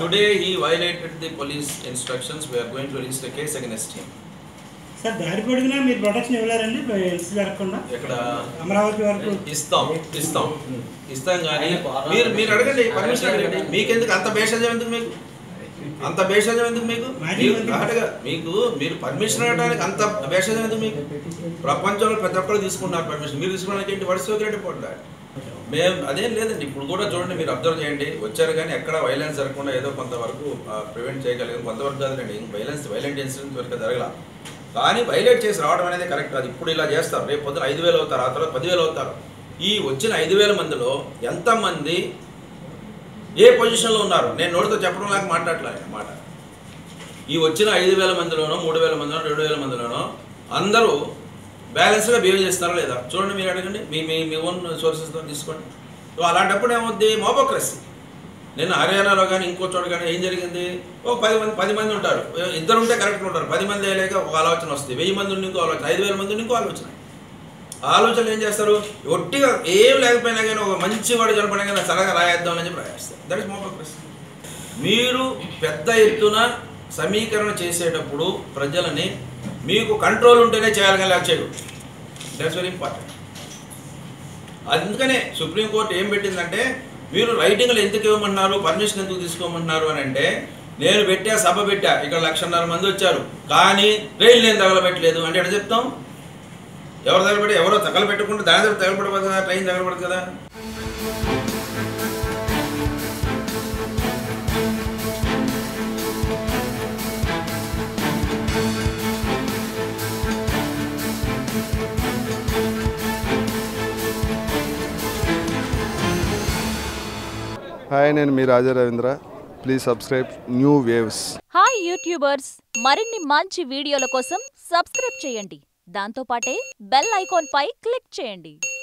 Today he violated the police instructions. We are going to register a case against him. Sir దారి పొడిగినా మీరు protection ఇవ్వలేరండి ఇన్సి జరగకుండా ఎక్కడ అమరావతి వరకు ఇస్తాం ఇస్తాం ఇస్తాం కానీ మీరు మీరు అడగండి పర్మిషన్ అడగండి మీకెందుకు అంత భేషజం ఎందుకు మీకు అంత భేషజం ఎందుకు మీకు మాజీ మీరు మంత్రి- ఘాటుగా మీకు మీరు పర్మిషన్ అడగడానికి అంత భేషజం ఎందుకు మీకు ప్రపంచంలో ప్రతి ఒక్కరు తీసుకున్నారు పర్మిషన్ మీరు తీసుకోవడానికి ఏంటి వర్స్ గ్రేట్ పోటీ మేము అదేం లేదండి ఇప్పుడు కూడా చూడండి మీరు అబ్జర్వ్ చేయండి వచ్చారు కానీ ఎక్కడ వైలెన్స్ జరగకుండా ఏదో కొంతవరకు ప్రివెంట్ చేయగలిగాం కొంతవరకు కాదులేండి వైలెన్స్ వైలెంట్ ఇన్సిడెంట్ వరకు జరగల కానీ వైలేట్ చేసి రావడం అనేది కరెక్ట్ కాదు ఇప్పుడు ఇలా చేస్తారు రేపు పొద్దున ఐదు వేలు అవుతారు ఆ తర్వాత పదివేలు అవుతారు ఈ వచ్చిన ఐదు వేల మందిలో ఎంతమంది ఏ పొజిషన్లో ఉన్నారు నేను నోటితో చెప్పడం లాగా మాట్లాడలేదు మాట ఈ వచ్చిన ఐదు వేల మందిలోనో మూడు వేల మందిలోనో రెండు వేల మందిలోనో అందరూ బ్యాలెన్స్గా బిహేవ్ చేస్తారా లేదా చూడండి మీరు అడగండి మీ మీ మీ ఓన్ సోర్సెస్తో తీసుకోండి సో అలాంటప్పుడు ఏమవుద్ది మోబోక్రసీ నేను హర్యానాలో కానీ ఇంకో చోట కానీ ఏం జరిగింది ఓ పది మంది పది మంది ఉంటారు ఇద్దరు ఉంటే కరెక్ట్గా ఉంటారు పది మంది అయ్యాక ఒక ఆలోచన వస్తుంది వెయ్యి మంది ఉండి ఇంకో ఆలోచన ఐదు వేల మంది ఉండి ఇంకో ఆలోచన ఆలోచనలు ఏం చేస్తారు ఒట్టిగా ఏం లేకపోయినా కానీ ఒక మంచి వాడు జనపడినా కానీ సరగా రాయేద్దాం అని చెప్పి రాయేస్తారు దట్ ఇస్ మోబోక్రసీ మీరు పెద్ద ఎత్తున సమీకరణ చేసేటప్పుడు ప్రజలని మీకు కంట్రోల్ ఉంటేనే చేయాలి కానీ లేకపోతే చేయకూడదు దట్స్ వెరీ ఇంపార్టెంట్ అందుకనే సుప్రీంకోర్టు ఏం పెట్టిందంటే మీరు రైటింగ్లు ఎందుకు ఇవ్వమన్నారు పర్మిషన్ ఎందుకు తీసుకోమంటున్నారు అని అంటే నేను పెట్టా సభ పెట్టా ఇక్కడ లక్షన్నర మంది వచ్చారు కానీ రైలు నేను తగలబెట్టలేదు అంటే ఎట్లా చెప్తాం ఎవరు తగలబెట్టి ఎవరో తగలబెట్టకుండా దాని దగ్గర తగలబడదు కదా ట్రైన్ తగలబడదు కదా హాయ్ నేను మీ Raja Ravindra please subscribe New Waves hi YouTubers మరిన్ని మంచి వీడియోల కోసం సబ్స్క్రైబ్ చేయండి దాంతోపాటే బెల్ ఐకాన్ పై క్లిక్ చేయండి